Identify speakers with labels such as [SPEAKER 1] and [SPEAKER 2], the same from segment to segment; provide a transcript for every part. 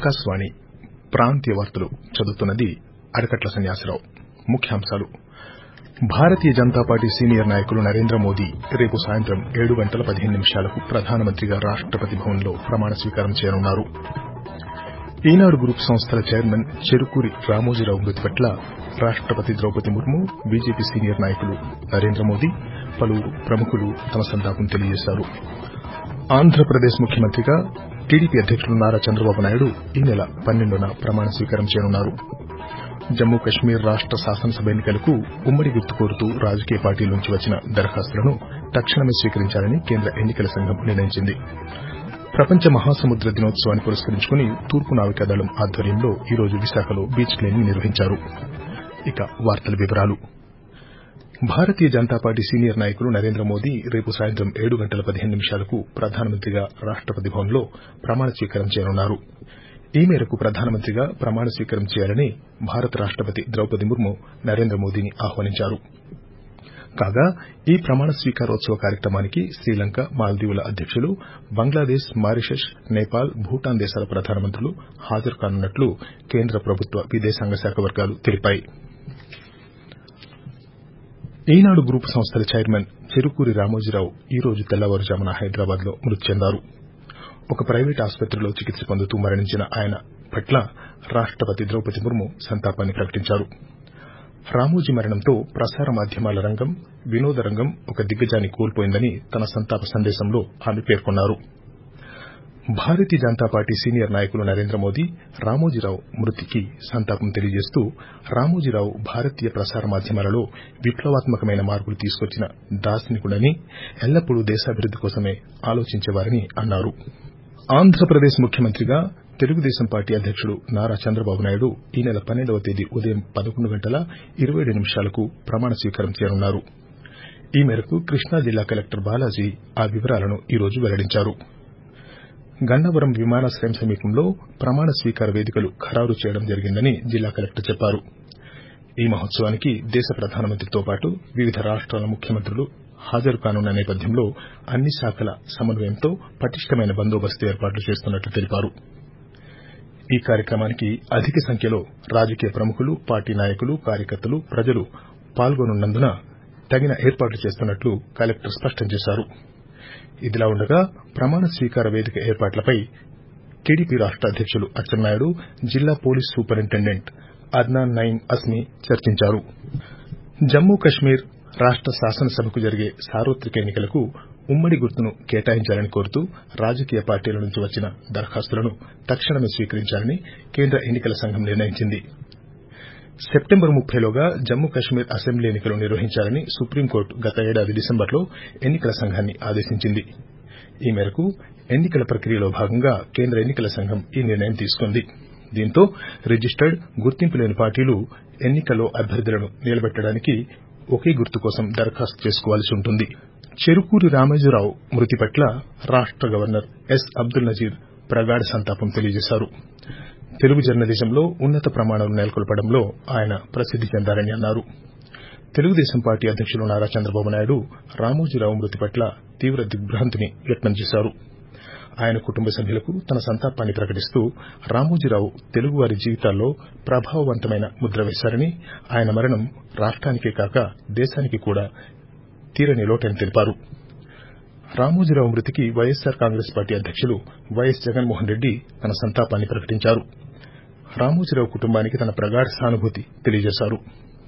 [SPEAKER 1] ఆకాశవాణి ప్రాంతీయ వార్తలు చదువుతున్నది అడకట్ల సన్యాసరావు ముఖ్యాంశాలు భారతీయ జనతా పార్టీ సీనియర్ నాయకులు నరేంద్ర మోదీ రేపు సాయంత్రం ఏడు గంటల పదిహేను నిమిషాలకు ప్రధానమంత్రిగా రాష్టపతి భవన్లో ప్రమాణ స్వీకారం చేయనున్నారు ఈనాడు గ్రూప్ సంస్థల చైర్మన్ చెరుకూరి రామోజీరావు మృతి పట్ల రాష్టపతి ద్రౌపది ముర్ము బీజేపీ సీనియర్ నాయకులు నరేంద్ర మోదీ పలువురు ప్రముఖులు తమ సంతాపం తెలియజేశారు ఆంధ్రప్రదేశ్ ముఖ్యమంత్రిగా టీడీపీ అధ్యకులు నారా చంద్రబాబు నాయుడు ఈ నెల పన్నెండున ప్రమాణ స్వీకారం చేయనున్నారు జమ్మూ కశ్మీర్ రాష్ట శాసనసభ ఎన్నికలకు ఉమ్మడి గుర్తు కోరుతూ రాజకీయ పార్టీల నుంచి వచ్చిన దరఖాస్తులను తక్షణమే స్వీకరించాలని కేంద్ర ఎన్నికల సంఘం నిర్ణయించింది ప్రపంచ మహాసముద్ర దినోత్సవాన్ని పురస్కరించుకుని తూర్పు నావికాదళం ఆధ్వర్యంలో ఈ రోజు విశాఖలో బీచ్ క్లీనింగ్ నిర్వహించారు ఇక వార్తల వివరాలు భారతీయ జనతా పార్టీ సీనియర్ నాయకులు నరేంద్ర మోదీ రేపు సాయంత్రం ఏడు గంటల పదిహేను నిమిషాలకు ప్రధానమంత్రిగా రాష్టపతి భవన్లో ప్రమాణ స్వీకారం చేయనున్నారు ఈ మేరకు ప్రధానమంత్రిగా ప్రమాణ స్వీకారం చేయాలని భారత రాష్టపతి ద్రౌపది ముర్ము నరేంద్ర మోదీని ఆహ్వానించారు కాగా ఈ ప్రమాణ స్వీకారోత్సవ కార్యక్రమానికి శ్రీలంక మాల్దీవుల అధ్యకులు బంగ్లాదేశ్ మారిషస్ నేపాల్ భూటాన్ దేశాల ప్రధానమంత్రులు హాజరు కానున్నట్లు కేంద్ర ప్రభుత్వ విదేశాంగ శాఖ వర్గాలు తెలిపాయి ఈనాడు గ్రూప్ సంస్థల చైర్మన్ చెరుకూరి రామోజీరావు ఈ రోజు తెల్లవారుజామున హైదరాబాద్ లో మృతి చెందారు ఒక ప్రైవేట్ ఆసుపత్రిలో చికిత్స పొందుతూ మరణించిన ఆయన పట్ల రాష్టపతి ద్రౌపది ముర్ము సంతాపాన్ని ప్రకటించారు రామోజీ మరణంతో ప్రసార మాధ్యమాల రంగం వినోద రంగం ఒక దిగ్గజాన్ని కోల్పోయిందని తన సంతాప సందేశంలో ఆమె పేర్కొన్నారు భారతీయ జనతా పార్టీ సీనియర్ నాయకులు నరేంద్ర మోదీ రామోజీరావు మృతికి సంతాపం తెలియజేస్తూ రామోజీరావు భారతీయ ప్రసార మాధ్యమాలలో విప్లవాత్మకమైన మార్పులు తీసుకొచ్చిన దార్శనికుడని ఎల్లప్పుడూ దేశాభివృద్ది కోసమే ఆలోచించేవారని అన్నారు ఆంధ్రప్రదేశ్ ముఖ్యమంత్రిగా తెలుగుదేశం పార్టీ అధ్యకుడు నారా చంద్రబాబు నాయుడు ఈ నెల పన్నెండవ తేదీ ఉదయం పదకొండు గంటల ఇరవై ఏడు నిమిషాలకు ప్రమాణ స్వీకారం చేయనున్నారు ఈ మేరకు కృష్ణా జిల్లా కలెక్టర్ బాలాజీ ఆ వివరాలను ఈ రోజు వెల్లడించారు గన్నవరం విమానాశ్రయం సమీపంలో ప్రమాణ స్వీకార వేదికలు ఖరారు చేయడం జరిగిందని జిల్లా కలెక్టర్ చెప్పారు ఈ మహోత్సవానికి దేశ ప్రధానమంత్రితో పాటు వివిధ రాష్టాల ముఖ్యమంత్రులు హాజరు కానున్న నేపథ్యంలో అన్ని శాఖల సమన్వయంతో పటిష్టమైన బందోబస్తు ఏర్పాట్లు చేస్తున్నట్లు తెలిపారు ఈ కార్యక్రమానికి అధిక సంఖ్యలో రాజకీయ ప్రముఖులు పార్టీ నాయకులు కార్యకర్తలు ప్రజలు పాల్గొనున్నందున తగిన ఏర్పాట్లు చేస్తున్నట్లు కలెక్టర్ స్పష్టం చేశారు ఇదిలా ఉండగా ప్రమాణ స్వీకార వేదిక ఏర్పాట్లపై టీడీపీ రాష్ట అధ్యకులు అచ్చెన్నాయుడు జిల్లా పోలీస్ సూపరింటెండెంట్ అద్నాన్ నయీం అస్మీ చర్చించారు జమ్మూ కశ్మీర్ రాష్ట శాసనసభకు జరిగే సార్వత్రిక ఎన్నికలకు ఉమ్మడి గుర్తును కేటాయించాలని కోరుతూ రాజకీయ పార్టీల నుంచి వచ్చిన దరఖాస్తులను తక్షణమే స్వీకరించాలని కేంద్ర ఎన్నికల సంఘం నిర్ణయించింది సెప్టెంబర్ ముప్పైలోగా జమ్మూ కశ్మీర్ అసెంబ్లీ ఎన్నికలు నిర్వహించాలని సుప్రీంకోర్టు గత ఏడాది డిసెంబర్లో ఎన్నికల సంఘాన్ని ఆదేశించింది ఈ మేరకు ఎన్నికల ప్రక్రియలో భాగంగా కేంద్ర ఎన్నికల సంఘం ఈ నిర్ణయం తీసుకుంది దీంతో రిజిస్టర్డ్ గుర్తింపు లేని పార్టీలు ఎన్నికల్లో అభ్యర్థులను నిలబెట్టడానికి ఒకే గుర్తు కోసం దరఖాస్తు చేసుకోవాల్సి ఉంటుంది చెరుకూరి రామోజీరావు మృతి పట్ల రాష్ట గవర్నర్ ఎస్ అబ్దుల్ నజీర్ ప్రగాఢ సంతాపం తెలియజేశారు తెలుగు జర్నలిజంలో ఉన్నత ప్రమాణాలు నెలకొల్పడంలో ఆయన ప్రసిద్ది చెందారని అన్నారు తెలుగుదేశం పార్టీ అధ్యకులు నారా చంద్రబాబు నాయుడు రామోజీరావు మృతి పట్ల తీవ్ర దిగ్భ్రాంతిని వ్యక్తం చేశారు ఆయన కుటుంబ సభ్యులకు తన సంతాపాన్ని ప్రకటిస్తూ రామోజీరావు తెలుగువారి జీవితాల్లో ప్రభావవంతమైన ముద్ర వేశారని ఆయన మరణం రాష్టానికే కాక దేశానికి కూడా తీరని లోటని తెలిపారు రామోజీరావు మృతికి వైఎస్సార్ కాంగ్రెస్ పార్టీ అధ్యకులు వైఎస్ జగన్మోహన్ రెడ్డి తన సంతాపాన్ని ప్రకటించారు రామోజీరావు కుటుంబానికి తన ప్రగాఢ సానుభూతి తెలియజేశారు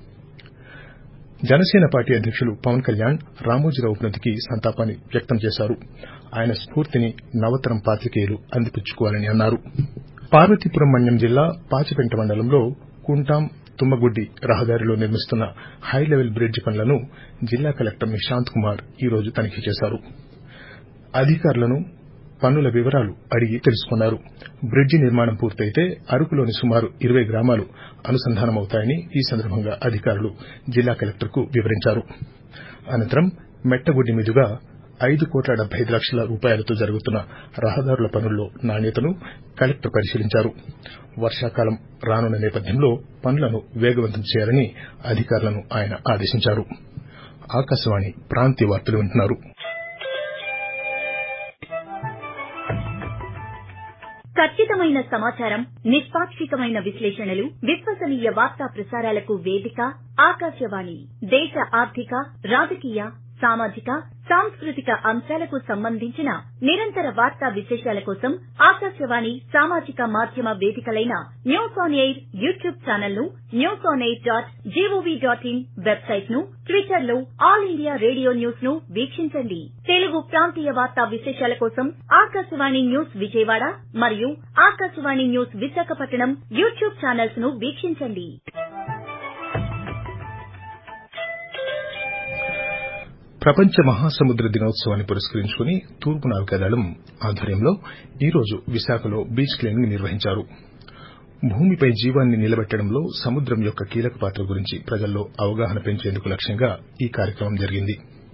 [SPEAKER 1] జనసేన పార్టీ అధ్యకులు పవన్ కళ్యాణ్ రామోజీరావు మృతికి సంతాపాన్ని వ్యక్తం చేశారు ఆయన స్పూర్తిని నవతరం పాత్రికేయులు అందిపుచ్చుకోవాలని అన్నారు పార్వతీపురం మన్యం జిల్లా పాచిపెంట మండలంలో కుంటాం తుమ్మగుడ్డి రహదారిలో నిర్మిస్తున్న హై లెవెల్ బ్రిడ్జి పనులను జిల్లా కలెక్టర్ నిశాంత్ కుమార్ ఈ రోజు తనిఖీ చేశారు అధికారులను పనుల వివరాలు అడిగి తెలుసుకున్నారు బ్రిడ్జి నిర్మాణం పూర్తయితే అరకులోని సుమారు ఇరవై గ్రామాలు అనుసంధానమవుతాయని ఈ సందర్భంగా అధికారులు జిల్లా కలెక్టర్కు వివరించారు అనంతరం మెట్టగుడ్డి మీదుగా ఐదు కోట్ల డెబ్బై ఐదు లక్షల రూపాయలతో జరుగుతున్న రహదారుల పనుల్లో నాణ్యతను కలెక్టర్ పరిశీలించారు వర్షాకాలం రానున్న నేపథ్యంలో పనులను వేగవంతం చేయాలని అధికారులను ఆయన ఆదేశించారు ఆకాశవాణి ప్రాంతీయ వార్తలు వింటున్నారు
[SPEAKER 2] ఖచ్చితమైన ఖచ్చితమైన సమాచారం నిష్పాక్షికమైన విశ్లేషణలు విశ్వసనీయ వార్తా ప్రసారాలకు వేదిక ఆకాశవాణి దేశ ఆర్థిక రాజకీయ సామాజిక సాంస్కృతిక అంశాలకు సంబంధించిన నిరంతర వార్తా విశేషాల కోసం ఆకాశవాణి సామాజిక మాధ్యమ వేదికలైన news on air YouTube channel ను news on air dot GOV dot in website ను ట్విట్టర్ లో ఆల్ ఇండియా రేడియో న్యూస్ ను వీక్షించండి తెలుగు ప్రాంతీయ వార్తా విశేషాల కోసం ఆకాశవాణి న్యూస్ విజయవాడ మరియు Akashvani news Visakhapatnam YouTube channels ను వీక్షించండి
[SPEAKER 1] ప్రపంచ మహాసముద్ర దినోత్సవాన్ని పురస్కరించుకుని తూర్పు నావికాదళం ఆధ్వర్యంలో ఈ రోజు విశాఖలో బీచ్ క్లీనింగ్ నిర్వహించారు భూమిపై జీవాన్ని నిలబెట్టడంలో సముద్రం యొక్క కీలక పాత్ర గురించి ప్రజల్లో అవగాహన పెంచేందుకు లక్ష్యంగా ఈ కార్యక్రమం జరిగింది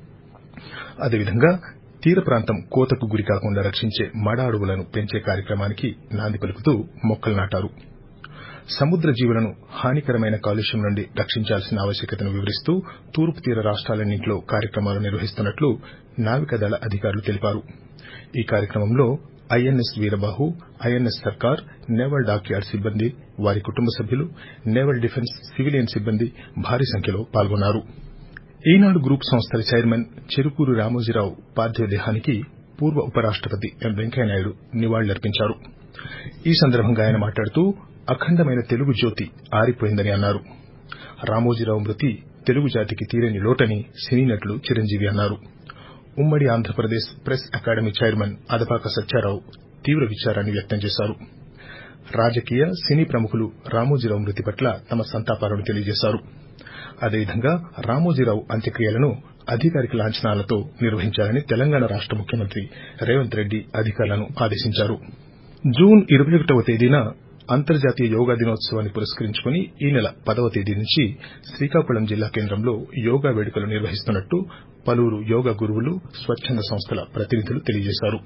[SPEAKER 1] అదేవిధంగా తీర ప్రాంతం కోతకు గురికాకుండా రక్షించే మడ అడవులను పెంచే కార్యక్రమానికి నాంది పలుకుతూ మొక్కలు నాటారు సముద్ర జీవులను హానికరమైన కాలుష్యం నుండి రక్షించాల్సిన ఆవశ్యకతను వివరిస్తూ తూర్పు తీర రాష్ట్రాలన్నింటిలో కార్యక్రమాలు నిర్వహిస్తున్నట్లు నావికాదళ అధికారులు తెలిపారు ఈ కార్యక్రమంలో INS Veerabahu INS Sarkar naval dockyard సిబ్బంది వారి కుటుంబ సభ్యులు నేవల్ డిఫెన్స్ సివిలియన్ సిబ్బంది భారీ సంఖ్యలో పాల్గొన్నారు ఈనాడు గ్రూప్ సంస్థల చైర్మన్ చెరుకూరు రామోజీరావు పార్థివ దేహానికి పూర్వ ఉపరాష్టపతి ఎం వెంకయ్యనాయుడు నివాళులర్పించారు ఈ సందర్భంగా ఆయన మాట్లాడుతూ అఖండమైన తెలుగు జ్యోతి ఆరిపోయిందని అన్నారు రామోజీరావు మృతి తెలుగు జాతికి తీరని లోటని సినీ నటులు చిరంజీవి అన్నారు ఉమ్మడి Andhra Pradesh press academy chairman Adapaka Satya Rao తీవ్ర విచారాన్ని వ్యక్తం చేశారు రాజకీయ సినీ ప్రముఖులు రామోజీరావు మృతి పట్ల తమ సంతాపాలను తెలియజేశారు అదేవిధంగా రామోజీరావు అంత్యక్రియలను అధికారిక లాంఛనాలతో నిర్వహించాలని తెలంగాణ రాష్ట ముఖ్యమంత్రి రేవంత్ రెడ్డి అధికారులను ఆదేశించారు జూన్ ఇరవై ఒకటవ తేదీన అంతర్జాతీయ యోగా దినోత్సవాన్ని పురస్కరించుకుని ఈ నెల పదవ తేదీ నుంచి శ్రీకాకుళం జిల్లా కేంద్రంలో యోగా వేడుకలు నిర్వహిస్తున్నట్టు పలువురు యోగా గురువులు స్వచ్చంద సంస్థల ప్రతినిధులు తెలియజేశారు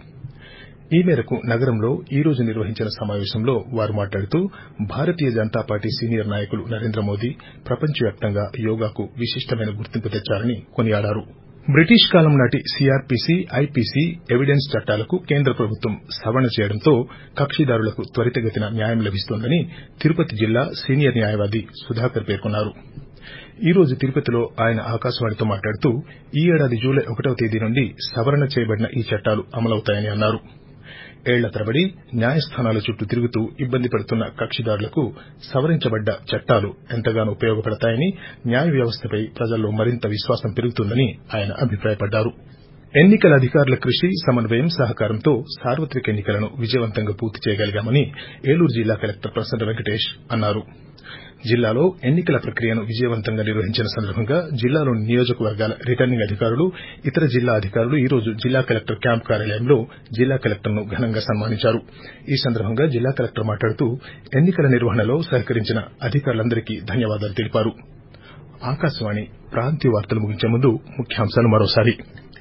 [SPEAKER 1] ఈ మేరకు నగరంలో ఈ రోజు నిర్వహించిన సమావేశంలో వారు మాట్లాడుతూ భారతీయ జనతా పార్టీ సీనియర్ నాయకులు నరేంద్ర మోదీ ప్రపంచవ్యాప్తంగా యోగాకు విశిష్టమైన గుర్తింపు తెచ్చారని కొనియాడారు బ్రిటిష్ కాలం నాటి సీఆర్పీసీ ఐపీసీ ఎవిడెన్స్ చట్టాలకు కేంద్ర ప్రభుత్వం సవరణ చేయడంతో కక్షిదారులకు త్వరితగతిన న్యాయం లభిస్తోందని తిరుపతి జిల్లా సీనియర్ న్యాయవాది సుధాకర్ పేర్కొన్నారు ఈ రోజు తిరుపతిలో ఆయన ఆకాశవాణితో మాట్లాడుతూ ఈ ఏడాది జూలై ఒకటవ తేదీ నుండి సవరణ చేయబడిన ఈ చట్టాలు అమలవుతాయని అన్నారు ఏళ్ల తరబడి న్యాయస్థానాల చుట్టూ తిరుగుతూ ఇబ్బంది పడుతున్న కక్షిదారులకు సవరించబడ్డ చట్టాలు ఎంతగానో ఉపయోగపడతాయని న్యాయ వ్యవస్థపై ప్రజల్లో మరింత విశ్వాసం పెరుగుతుందని ఆయన అభిప్రాయపడ్డారు ఎన్నికల అధికారుల కృషి సమన్వయం సహకారంతో సార్వత్రిక ఎన్నికలను విజయవంతంగా పూర్తి చేయగలిగామని ఏలూరు జిల్లా కలెక్టర్ ప్రసన్న వెంకటేష్ అన్నారు జిల్లాలో ఎన్నికల ప్రక్రియను విజయవంతంగా నిర్వహించిన సందర్భంగా జిల్లాలోని నియోజకవర్గాల రిటర్నింగ్ అధికారులు ఇతర జిల్లా అధికారులు ఈ రోజు జిల్లా కలెక్టర్ క్యాంప్ కార్యాలయంలో జిల్లా కలెక్టర్ను ఘనంగా సన్మానించారు ఈ సందర్భంగా జిల్లా కలెక్టర్ మాట్లాడుతూ ఎన్నికల నిర్వహణలో సహకరించిన అధికారులందరికీ ధన్యవాదాలు తెలిపారు ఆకాశవాణి ప్రాంతీయ వార్తలు ముగించే ముందు ముఖ్యాంశాలు మరోసారి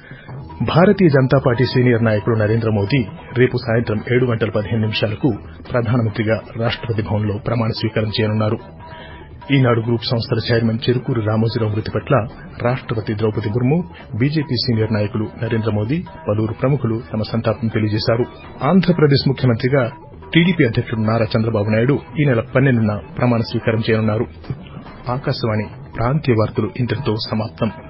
[SPEAKER 1] భారతీయ జనతా పార్టీ సీనియర్ నాయకుడు నరేంద్ర మోదీ రేపు సాయంత్రం ఏడు గంటల పదిహేను నిమిషాలకు ప్రధానమంత్రిగా రాష్టపతి భవన్లో ప్రమాణ స్వీకారం చేయనున్నారు ఈనాడు గ్రూప్ సంస్థల చైర్మన్ చెరుకూరు రామోజీరావు మృతి పట్ల రాష్టపతి ద్రౌపది ముర్ము బీజేపీ సీనియర్ నాయకులు నరేంద్ర మోదీ పలువురు ప్రముఖులు తమ సంతాపం తెలియజేశారు ఆంధ్రప్రదేశ్ ముఖ్యమంత్రిగా టీడీపీ అధ్యకుడు నారా చంద్రబాబు నాయుడు ఈ నెల పన్నెండున ప్రమాణ స్వీకారం చేయనున్నారు ఆకాశవాణి ప్రాంతీయ వార్తలు ఇంతటితో సమాప్తం